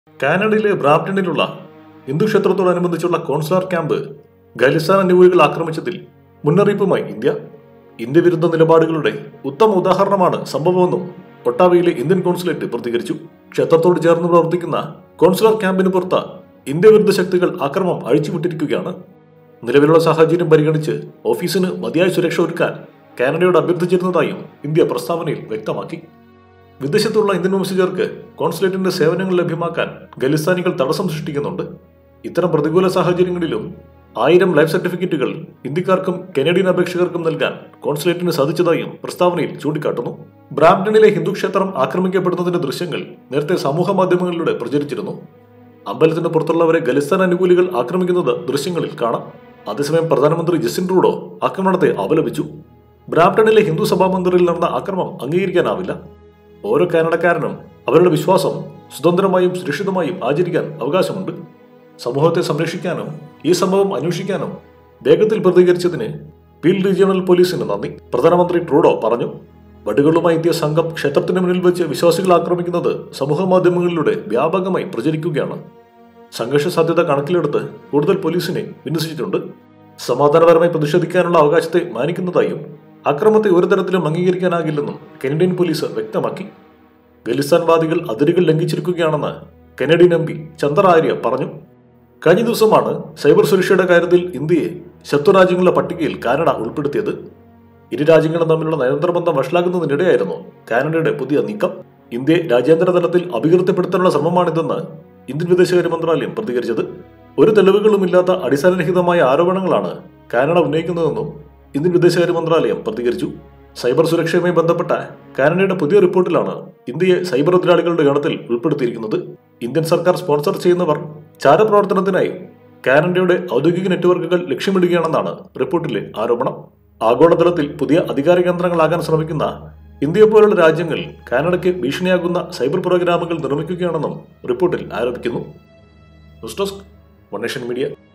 കാനഡയിലെ ബ്രാംപ്ടണിലുള്ള ഹിന്ദു ക്ഷേത്രത്തോടനുബന്ധിച്ചുള്ള കോൺസുലർ ക്യാമ്പ് ഖലിസ്ഥാൻ അനുകൂലികൾ ആക്രമിച്ചതിൽ മുന്നറിയിപ്പുമായി ഇന്ത്യ ഇന്ത്യ വിരുദ്ധ നിലപാടുകളുടെ ഉത്തമ ഉദാഹരണമാണ് സംഭവമെന്നും ഒട്ടാവയിലെ ഇന്ത്യൻ കോൺസുലേറ്റ് പ്രതികരിച്ചു ക്ഷേത്രത്തോട് ചേർന്ന് പ്രവർത്തിക്കുന്ന കോൺസുലർ ക്യാമ്പിന് പുറത്ത് ഇന്ത്യ വിരുദ്ധ ശക്തികൾ ആക്രമണം അഴിച്ചുവിട്ടിരിക്കുകയാണ് നിലവിലുള്ള സാഹചര്യം പരിഗണിച്ച് ഓഫീസിന് മതിയായ സുരക്ഷ ഒരുക്കാൻ കാനഡയോട് അഭ്യർത്ഥിച്ചിരുന്നതായും ഇന്ത്യ പ്രസ്താവനയിൽ വ്യക്തമാക്കി വിദേശത്തുള്ള ഇന്ത്യൻ വംശജർക്ക് കോൺസുലേറ്റിന്റെ സേവനങ്ങൾ ലഭ്യമാക്കാൻ ഖലിസ്ഥാനികൾ തടസ്സം സൃഷ്ടിക്കുന്നുണ്ട് ഇത്തരം പ്രതികൂല സാഹചര്യങ്ങളിലും ആയിരം ലൈഫ് സർട്ടിഫിക്കറ്റുകൾ ഇന്ത്യക്കാർക്കും കനേഡിയൻ അപേക്ഷകർക്കും നൽകാൻ കോൺസുലേറ്റിന് സാധിച്ചതായും പ്രസ്താവനയിൽ ചൂണ്ടിക്കാട്ടുന്നു ബ്രാംപ്ടണിലെ ഹിന്ദു ക്ഷേത്രം ആക്രമിക്കപ്പെടുന്നതിന്റെ ദൃശ്യങ്ങൾ നേരത്തെ സമൂഹ മാധ്യമങ്ങളിലൂടെ പ്രചരിച്ചിരുന്നു അമ്പലത്തിന് പുറത്തുള്ളവരെ ഖലിസ്ഥാൻ അനുകൂലികൾ ആക്രമിക്കുന്നത് ദൃശ്യങ്ങളിൽ കാണാം അതേസമയം പ്രധാനമന്ത്രി ജസ്റ്റിൻ ട്രൂഡോ ആക്രമണത്തെ അപലപിച്ചു ബ്രാംപ്ടണിലെ ഹിന്ദു സഭാ മന്ദിറിൽ നടന്ന ആക്രമണം അംഗീകരിക്കാനാവില്ല ഓരോ കാനഡക്കാരനും അവരുടെ വിശ്വാസം സ്വതന്ത്രമായും സുരക്ഷിതമായും ആചരിക്കാൻ അവകാശമുണ്ട് സമൂഹത്തെ സംരക്ഷിക്കാനും ഈ സംഭവം അന്വേഷിക്കാനും വേഗത്തിൽ പ്രതികരിച്ചതിന് പീൽ റീജിയണൽ പോലീസിന് നന്ദി പ്രധാനമന്ത്രി ട്രൂഡോ പറഞ്ഞു വടികളുമായി എത്തിയ സംഘം ക്ഷേത്രത്തിന് മുന്നിൽ വെച്ച് വിശ്വാസികൾ ആക്രമിക്കുന്നത് സമൂഹ മാധ്യമങ്ങളിലൂടെ വ്യാപകമായി പ്രചരിക്കുകയാണ് സംഘർഷ സാധ്യത കണക്കിലെടുത്ത് കൂടുതൽ പോലീസിനെ വിന്യസിച്ചിട്ടുണ്ട് സമാധാനപരമായി പ്രതിഷേധിക്കാനുള്ള അവകാശത്തെ മാനിക്കുന്നതായും അക്രമത്തെ ഒരു തരത്തിലും അംഗീകരിക്കാനാകില്ലെന്നും കനേഡിയൻ പോലീസ് വ്യക്തമാക്കി ഖലിസ്ഥാൻവാദികൾ അതിരുകൾ ലംഘിച്ചിരിക്കുകയാണെന്ന് Canadian M P Chandra Arya പറഞ്ഞു കഴിഞ്ഞ ദിവസമാണ് സൈബർ സുരക്ഷയുടെ കാര്യത്തിൽ ഇന്ത്യയെ ശത്രുരാജ്യങ്ങളുടെ പട്ടികയിൽ കാനഡ ഉൾപ്പെടുത്തിയത് ഇരു രാജ്യങ്ങളും തമ്മിലുള്ള നയതന്ത്രബന്ധം വഷളാക്കുന്നതിനിടെയായിരുന്നു കാനഡയുടെ പുതിയ നീക്കം ഇന്ത്യയെ രാജ്യാന്തര തലത്തിൽ അപകീർത്തിപ്പെടുത്താനുള്ള ശ്രമമാണിതെന്ന് ഇന്ത്യൻ വിദേശകാര്യ മന്ത്രാലയം പ്രതികരിച്ചത് ഒരു തെളിവുകളുമില്ലാത്ത അടിസ്ഥാനരഹിതമായ ആരോപണങ്ങളാണ് കാനഡ ഉന്നയിക്കുന്നതെന്നും ഇന്ത്യൻ വിദേശകാര്യ മന്ത്രാലയം പ്രതികരിച്ചു സൈബർ സുരക്ഷയുമായി ബന്ധപ്പെട്ട കാനഡയുടെ പുതിയ റിപ്പോർട്ടിലാണ് ഇന്ത്യയെ സൈബർ എതിരാളികളുടെ ഗണത്തിൽ ഉൾപ്പെടുത്തിയിരിക്കുന്നത് ഇന്ത്യൻ സർക്കാർ സ്പോൺസർ ചെയ്യുന്നവർ ചാരപ്രവർത്തനത്തിനായി കാനഡയുടെ ഔദ്യോഗിക നെറ്റ്വർക്കുകൾ ലക്ഷ്യമിടുകയാണെന്നാണ് റിപ്പോർട്ടിലെ ആരോപണം ആഗോളതലത്തിൽ പുതിയ അധികാര കേന്ദ്രങ്ങളാകാൻ ശ്രമിക്കുന്ന ഇന്ത്യയെ പോലുള്ള രാജ്യങ്ങൾ കാനഡയ്ക്ക് ഭീഷണിയാകുന്ന സൈബർ പ്രോഗ്രാമുകൾ നിർമ്മിക്കുകയാണെന്നും റിപ്പോർട്ടിൽ ആരോപിക്കുന്നു news desk one nation media